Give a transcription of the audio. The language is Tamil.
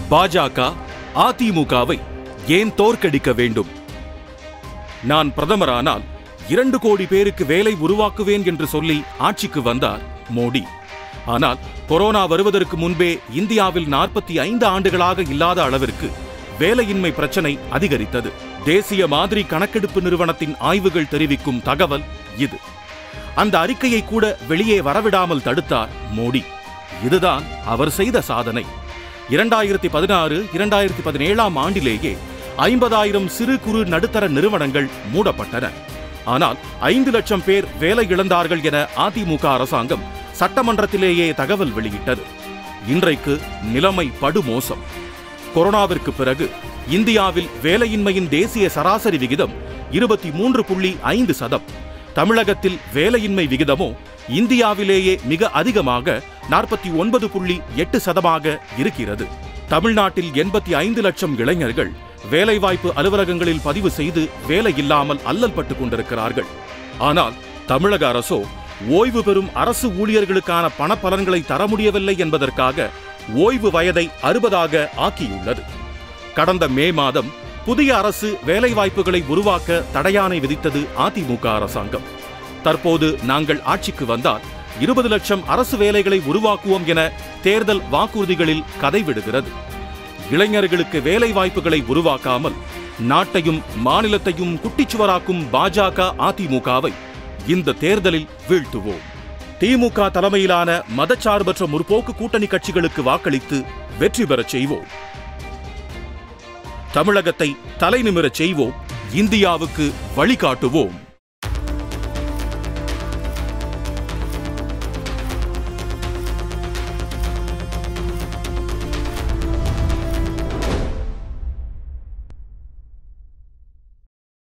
பாஜக அதிமுகவை ஏன் தோற்கடிக்க வேண்டும் நான் பிரதமரானால் இரண்டு கோடி பேருக்கு வேலை உருவாக்குவேன் என்று சொல்லி ஆட்சிக்கு வந்தார் மோடி ஆனால் கொரோனா வருவதற்கு முன்பே இந்தியாவில் நாற்பத்தி ஐந்து ஆண்டுகளாக இல்லாத அளவிற்கு வேலையின்மை பிரச்சனை அதிகரித்தது தேசிய மாதிரி கணக்கெடுப்பு நிறுவனத்தின் ஆய்வுகள் தெரிவிக்கும் தகவல் இது அந்த அறிக்கையை கூட வெளியே வரவிடாமல் தடுத்தார் மோடி இதுதான் அவர் செய்த சாதனை இரண்டாயிரத்தி பதினாறு இரண்டாயிரத்தி பதினேழாம் ஆண்டிலேயே ஐம்பதாயிரம் சிறு குறு நடுத்தர நிறுவனங்கள் மூடப்பட்டன ஆனால் ஐந்து லட்சம் பேர் வேலை இழந்தார்கள் என அதிமுக அரசாங்கம் சட்டமன்றத்திலேயே தகவல் வெளியிட்டது இன்றைக்கு நிலைமை படுமோசம் கொரோனாவிற்கு பிறகு இந்தியாவில் வேலையின்மையின் தேசிய சராசரி விகிதம் இருபத்தி மூன்று புள்ளி ஐந்து சதம் தமிழகத்தில் வேலையின்மை விகிதமோ இந்தியாவிலேயே மிக அதிகமாக நாற்பத்தி ஒன்பது புள்ளி எட்டு சதமாக இருக்கிறது தமிழ்நாட்டில் எண்பத்தி ஐந்து லட்சம் இளைஞர்கள் வேலைவாய்ப்பு அலுவலகங்களில் பதிவு செய்து வேலை இல்லாமல் அல்லல்பட்டுக் கொண்டிருக்கிறார்கள் ஆனால் தமிழக அரசோ ஓய்வு பெறும் அரசு ஊழியர்களுக்கான பணப்பலன்களை தர முடியவில்லை என்பதற்காக ஓய்வு வயதை அறுபதாக ஆக்கியுள்ளது கடந்த மே மாதம் புதிய அரசு வேலைவாய்ப்புகளை உருவாக்க தடையானை விதித்தது அதிமுக அரசாங்கம் தற்போது நாங்கள் ஆட்சிக்கு வந்தால் இருபது லட்சம் அரசு வேலைகளை உருவாக்குவோம் என தேர்தல் வாக்குறுதிகளில் கதை விடுகிறது இளைஞர்களுக்கு வேலை வாய்ப்புகளை உருவாக்காமல் நாட்டையும் மாநிலத்தையும் குட்டிச்சுவராக்கும் பாஜக அதிமுகவை இந்த தேர்தலில் வீழ்த்துவோம் திமுக தலைமையிலான மதச்சார்பற்ற முற்போக்கு கூட்டணி கட்சிகளுக்கு வாக்களித்து வெற்றி பெறச் செய்வோம் தமிழகத்தை தலைநிமிரச் செய்வோம் இந்தியாவுக்கு வழிகாட்டுவோம்